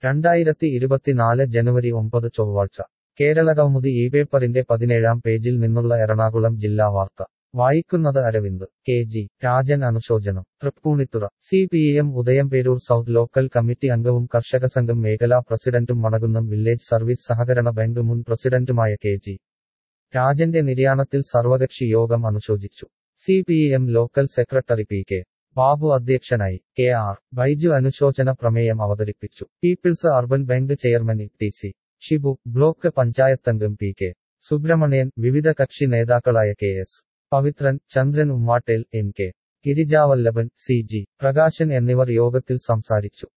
രണ്ടായിരത്തി ഇരുപത്തിനാല് ജനുവരി ഒമ്പത് ചൊവ്വാഴ്ച കേരളകൗമുദി ഈ പേപ്പറിന്റെ പതിനേഴാം പേജിൽ നിന്നുള്ള എറണാകുളം ജില്ലാ വാർത്ത വായിക്കുന്നത് അരവിന്ദ് കെ ജി രാജൻ അനുശോചനം Thrippunithura C P M Udayamperoor south local committee അംഗവും കർഷക സംഘം മേഖലാ പ്രസിഡന്റും മണകുന്നം വില്ലേജ് സർവീസ് സഹകരണ ബാങ്ക് മുൻ പ്രസിഡന്റുമായ കെ ജി രാജന്റെ നിര്യാണത്തിൽ സർവകക്ഷി യോഗം അനുശോചിച്ചു C P M local secretary P K Babu അധ്യക്ഷനായി കെ ആർ ബൈജു അനുശോചന പ്രമേയം അവതരിപ്പിച്ചു people's urban bank chairman T C Shibu block പഞ്ചായത്തംഗം പി കെ സുബ്രഹ്മണ്യൻ വിവിധ കക്ഷി നേതാക്കളായ K S Pavithran Chandran Ummattel N K Girijavallabhan C G Prakashan എന്നിവർ യോഗത്തിൽ സംസാരിച്ചു